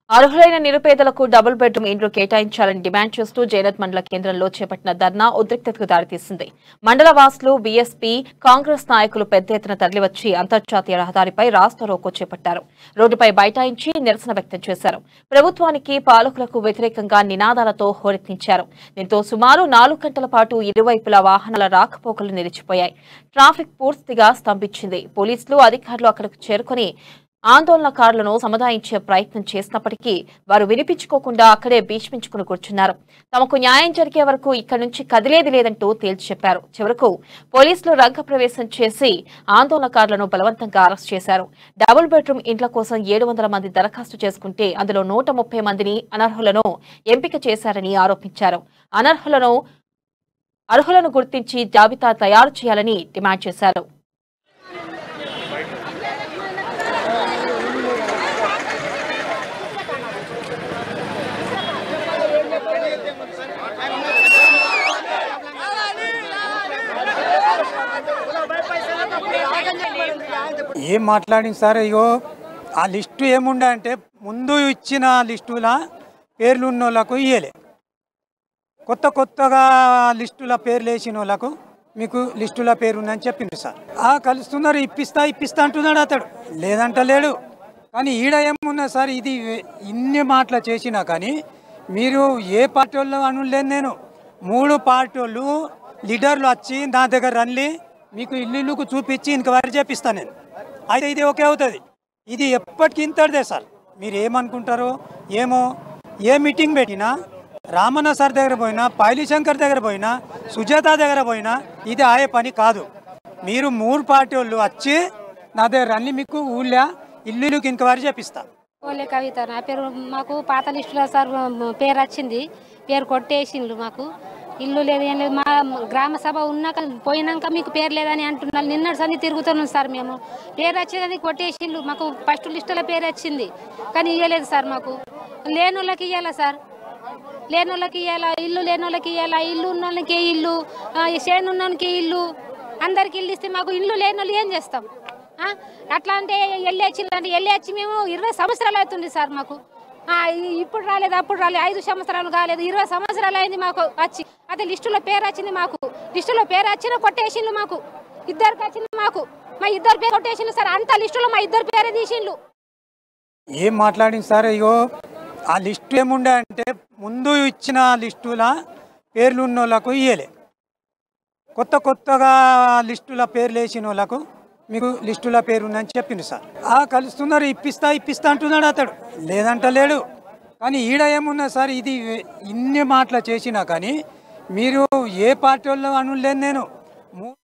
అర్హులైన నిరుపేదలకు double bedroom ఇండ్లు కేటాయించాలని డిమాండ్ చేస్తూ జైనత్ మండల కేంద్రంలో చేపట్టిన ధర్నా ఉద్రిక్తతకు దారితీసింది మండల వాసులు బీఎస్పీ కాంగ్రెస్ నాయకులు పెద్ద ఎత్తున తరలివచ్చి అంతర్జాతీయ రహదారిపై రాస్తా రోకో చేపట్టారు రోడ్డుపై బైఠాయించి నిరసన వ్యక్తం చేశారు ప్రభుత్వానికి పాలకులకు వ్యతిరేకంగా నినాదాలతో హోరెత్తించారు దీంతో సుమారు నాలుగు గంటల పాటు ఇరువైపులా వాహనాల రాకపోకలు నిలిచిపోయాయి ట్రాఫిక్ పూర్తిగా స్తంభించింది పోలీసులు అధికారులు అక్కడికి చేరుకుని ఆందోళనకారులను సముదాయించే ప్రయత్నం చేసినప్పటికీ వారు వినిపించుకోకుండా అక్కడే భీష్మించుకుని కూర్చున్నారు తమకు న్యాయం జరిగే వరకు ఇక్కడి నుంచి కదిలేది లేదంటూ తేల్చి చెప్పారు చివరకు పోలీసులు రంగప్రవేశం చేసి ఆందోళనకారులను బలవంతంగా అరెస్ట్ చేశారు డబుల్ బెడ్రూమ్ ఇండ్ల కోసం ఏడు వందల మంది దరఖాస్తు చేసుకుంటే అందులో నూట ముప్పై మందిని అనర్హులను ఎంపిక చేశారని ఆరోపించారు అనర్హులను అర్హులను గుర్తించి జాబితా తయారు చేయాలని డిమాండ్ చేశారు ఏం మాట్లాడింది సార్ అయ్యో ఆ లిస్టు ఏముండే అంటే ముందు ఇచ్చిన లిస్టుల పేర్లు ఉన్న వాళ్ళకు ఇయ్యలే కొత్త కొత్తగా లిస్టుల పేర్లు వేసిన వాళ్ళకు మీకు లిస్టుల పేరు ఉందని చెప్పింది సార్ ఆ కలుస్తున్నారు ఇప్పిస్తా ఇప్పిస్తా అంటున్నాడు అతడు లేదంట లేడు కానీ ఈడ ఏమున్నది సార్ ఇది ఇన్ని మాటలు చేసినా కానీ మీరు ఏ పార్టీ వాళ్ళు అనులేదు నేను మూడు పార్టీ వాళ్ళు లీడర్లు వచ్చి నా దగ్గర రండి మీకు ఇల్లు ఇల్లుకు చూపించి ఇంక వారి చేపిస్తాను నేను అయితే ఇది ఓకే అవుతుంది ఇది ఎప్పటికీ ఇంతటిదే సార్ మీరు ఏమనుకుంటారో ఏమో ఏ మీటింగ్ పెట్టినా రామన్న సార్ దగ్గర పోయినా పాయలి శంకర్ దగ్గర పోయినా సుజాత దగ్గర పోయినా ఇది ఆయే పని కాదు మీరు మూడు పార్టీ వాళ్ళు వచ్చి నా దగ్గర అన్ని మీకు ఊళ్ళో ఇల్లు ఇల్లుకి ఇంకవారి చేపిస్తా ఓలే కవిత నా పేరు మాకు పాత లిస్టులో సార్ పేరు వచ్చింది పేరు కొట్టేసిండ్రు మాకు ఇల్లు లేదు ఏం లేదు మా గ్రామ సభ ఉన్నాక పోయినాక మీకు పేరు లేదని అంటున్నారు నిన్నటి సంది తిరుగుతున్నాం సార్ మేము పేరు వచ్చేదని కొట్టేసిండ్రు మాకు ఫస్ట్ లిస్టులో పేరు వచ్చింది కానీ ఇవ్వలేదు సార్ మాకు లేని వాళ్ళకి ఇవ్వాలా సార్ లేని వాళ్ళకి ఇవ్వాలా ఇల్లు లేని వాళ్ళకి ఇవ్వాలా ఇల్లు ఉన్న వాళ్ళకి ఏ ఇల్లు ఆ, ఈ చేను ఉన్నోనికి ఇల్లు అందరికి ఇల్లు ఇస్తే మాకు ఇల్లు లేని వాళ్ళు ఏం చేస్తాం ఆ? అట్లా అంటే ఎల్లేచి అంటే ఎల్లేచి మేము ఇరవై సంవత్సరాలు అవుతుంది సార్ మాకు ఆ, ఇ- ఇప్పుడు రాలేదు అప్పుడు రాలేదు ఐదు సంవత్సరాలు కాలేదు ఇరవై సంవత్సరాలు అయింది మాకు వచ్చి అదే లిస్టులో పేరు వచ్చింది మాకు లిస్టులో పేరు వచ్చిన కొట్టేసిండ్రు మాకు ఇద్దరికి వచ్చింది మాకు మా ఇద్దరు పేరు కొట్టేసిండ్రు సార్ అంత లిస్టులో మా ఇద్దరు పేరే తీసిండ్రు ఏం మాట్లాడింది సార్ అయ్యో ఆ లిస్టు ఏముండే అంటే ముందు ఇచ్చిన లిస్టుల పేర్లు ఉన్న వాళ్ళకు ఇయ్యలే కొత్త కొత్తగా లిస్టుల పేర్లు వేసిన వాళ్ళకు మీకు లిస్టుల పేరు ఉందని చెప్పింది సార్ ఆ కలుస్తున్నారు ఇప్పిస్తా ఇప్పిస్తా అంటున్నాడు అతడు లేదంట లేడు కానీ ఈడ ఏమున్నది సార్ ఇది ఇన్ని మాటలు చేసినా కానీ మీరు ఏ పార్టీ వాళ్ళు అనులేదు నేను మూ-